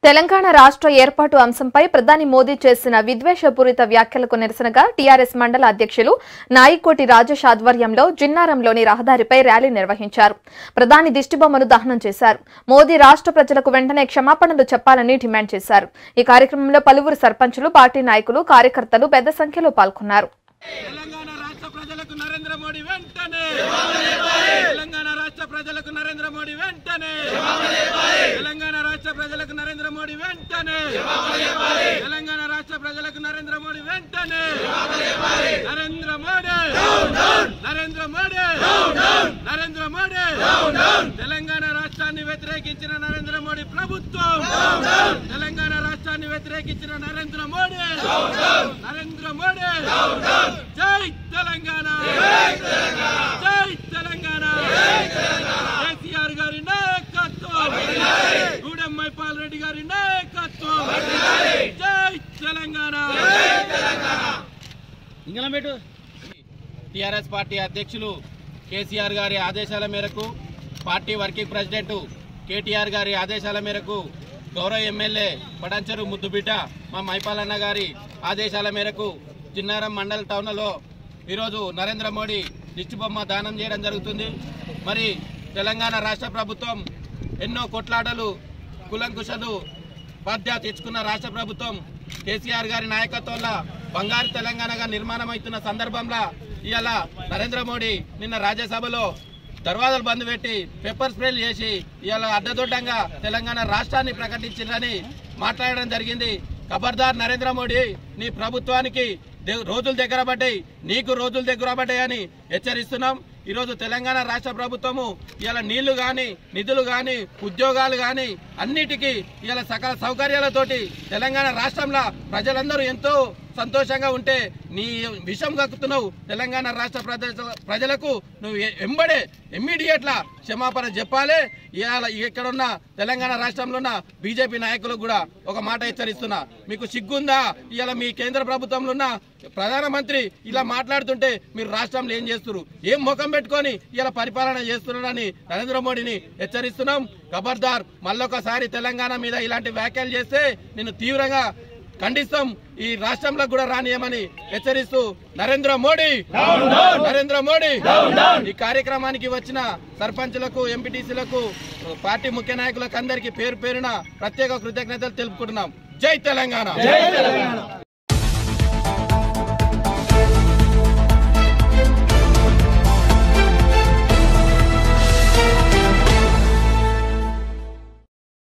తెలంగాణ రాష్ట్ర ఏర్పాటు అంశంపై ప్రధాని మోదీ చేసిన విద్వేషపూరిత వ్యాఖ్యలకు నిరసనగా టీఆర్ఎస్ మండల అధ్యక్షులు నాయికోటి రాజేష్ ఆధ్వర్యంలో జిన్నారంలోని రహదారిపై ర్యాలీ నిర్వహించారు ప్రధాని దిష్టిబొమ్మను దహనం చేశారు మోదీ రాష్ట్ర ప్రజలకు వెంటనే క్షమాపణలు చెప్పాలని డిమాండ్ చేశారు ఈ కార్యక్రమంలో పలువురు సర్పంచులు పార్టీ నాయకులు కార్యకర్తలు పెద్ద సంఖ్యలో పాల్గొన్నారు తెలంగాణ రాష్ట్ర ప్రజలకు నరేంద్ర మోడీ వెంటనే తెలంగాణ రాష్ట్ర ప్రజలకు నరేంద్ర మోడీ వెంటనే తెలంగాణ రాష్ట్ర ప్రజలకు నరేంద్ర మోడీ వెంటనే తెలంగాణ రాష్ట్ర ప్రజలకు నరేంద్ర మోడీ వెంటనే నరేంద్ర మోడీ నరేంద్ర మోడీ నరేంద్ర మోడీ తెలంగాణ రాష్ట్రాన్ని వ్యతిరేకించిన నరేంద్ర మోడీ ప్రభుత్వం తెలంగాణ రాష్ట్రాన్ని వ్యతిరేకించిన నరేంద్ర మోడీ నరేంద్ర మోడీ జై తెలంగాణ జై తెలంగాణ కేసీఆర్ గారి నాయకత్వం గూడెం మైపాల్ రెడ్డి గారి నాయకత్వం జై తెలంగాణ ఇంగళంబెట్టు టిఆర్ఎస్ పార్టీ అధ్యక్షులు కేసీఆర్ గారి ఆదేశాల మేరకు పార్టీ వర్కింగ్ ప్రెసిడెంట్ కేటీఆర్ గారి ఆదేశాల మేరకు గౌరవ ఎమ్మెల్యే పడంచరు ముద్దుబిడ్డ మా మైపాలన్న గారి ఆదేశాల మేరకు చిన్నారం మండల్ టౌన్లో ఈరోజు నరేంద్ర మోడీ దిష్టిబొమ్మ దానం చేయడం జరుగుతుంది మరి తెలంగాణ రాష్ట్ర ప్రభుత్వం ఎన్నో కొట్లాటలు కులంకుశలు బాధ్యత తెచ్చుకున్న రాష్ట్ర ప్రభుత్వం కేసీఆర్ గారి నాయకత్వంలో బంగారు తెలంగాణగా నిర్మాణం అవుతున్న సందర్భంలో ఇవాళ నరేంద్ర మోడీ నిన్న రాజ్యసభలో దర్వాజాలు బంద్ పెట్టి పెప్పర్ స్ప్రేలు చేసి ఇవాళ అడ్డదొడ్డంగా తెలంగాణ రాష్ట్రాన్ని ప్రకటించారని మాట్లాడడం జరిగింది ఖబర్దార్ నరేంద్ర మోడీ నీ ప్రభుత్వానికి దే- రోజులు దగ్గర పడ్డాయి నీకు రోజులు దగ్గర పడ్డాయని హెచ్చరిస్తున్నాం ఈరోజు తెలంగాణ రాష్ట్ర ప్రభుత్వము ఇవాళ నీళ్లు గాని నిధులు గాని ఉద్యోగాలు గాని అన్నిటికీ ఇవాళ సకల సౌకర్యాలతోటి తెలంగాణ రాష్ట్రంలో ప్రజలందరూ ఎంతో సంతోషంగా ఉంటే నీ విషం కక్కుతున్నావు తెలంగాణ రాష్ట్ర ప్రజ- ప్రజలకు నువ్వు ఎ- ఎంబడే ఇమ్మీడియట్లా క్షమాపణ చెప్పాలి ఇవాళ ఇక్కడ ఉన్న తెలంగాణ రాష్ట్రంలో ఉన్న బీజేపీ నాయకులకు కూడా ఒక మాట హెచ్చరిస్తున్నా మీకు సిగ్గుందా ఇవాళ మీ కేంద్ర ప్రభుత్వంలో ఉన్న ప్రధానమంత్రి ఇలా మాట్లాడుతుంటే మీరు రాష్ట్రంలో ఏం చేస్తున్నారు ఏం ముఖం పెట్టుకొని ఇలా పరిపాలన చేస్తున్నారని నరేంద్ర మోడీని హెచ్చరిస్తున్నాం ఖబర్దార్ మళ్ళొకసారి తెలంగాణ మీద ఇలాంటి వ్యాఖ్యలు చేస్తే నేను తీవ్రంగా ఖండిస్తాం ఈ రాష్ట్రంలో కూడా రానియమని హెచ్చరిస్తూ నరేంద్ర మోడీ నరేంద్ర మోడీ ఈ కార్యక్రమానికి వచ్చిన సర్పంచులకు ఎంపీటీసీలకు పార్టీ ముఖ్య నాయకులకు అందరికీ పేరు పేరున ప్రత్యేక కృతజ్ఞతలు తెలుపుకుంటున్నాం జై తెలంగాణ